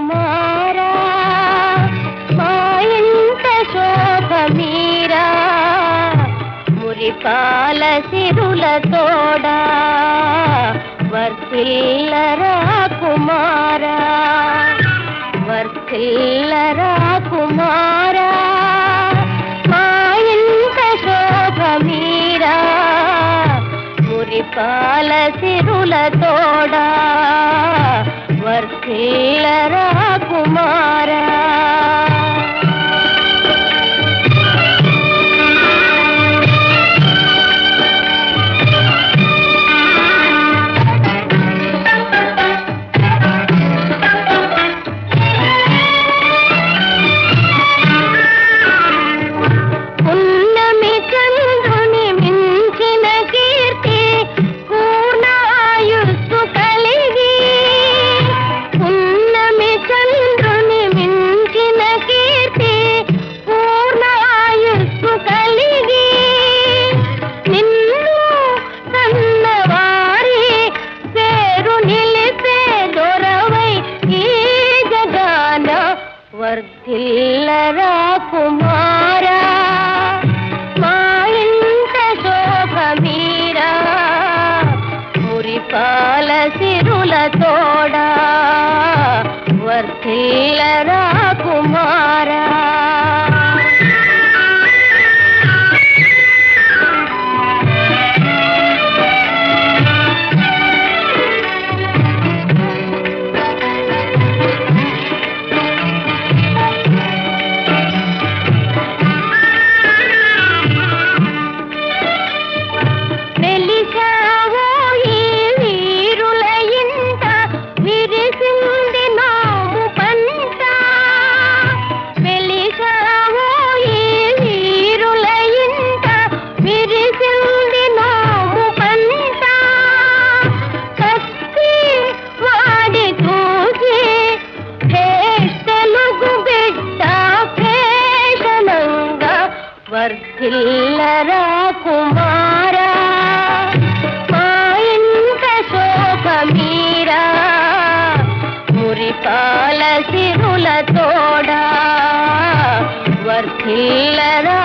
కుమారా మా ఇంట శోభ మీరా మురిపాల సిరుల తోడా వర్తిల్లరా కుమారా వర్తిల్లరా కుమారా మా ఇంట శోభ మీరా మురిపాల సిరుల తోడా వర్తిల్లరా కుమారా పున్నమి చంద్రుని మించిన కీర్తి పూర్ణాయుస్సు కలిగి పున్నమి చంద్రుని మించిన కీర్తి పూర్ణాయుస్సు కలిగి నిన్ను కన్నవారి పేరు నిలిపే దొరవై ఈ జగాన వర్ధిల్లరా కుమారా మా ఇంట శోభ మీరా మురిపాల సిరుల తోడా వర్ధిల్లరా కుమారా వెలిశావో ఈ వీరుల ఇంట విరిసింది నాము పంట వెలిశావో ఈ వీరుల ఇంట విరిసింది నాము పంట కత్తి వాడి చూసి హే తెలుగు బిడ్డ భేషణంగా వర్ధిల్లరా కుమారా మా ఇంట శోభ మీరా మురిపాల సిరుల తోడా వర్ధిల్లరా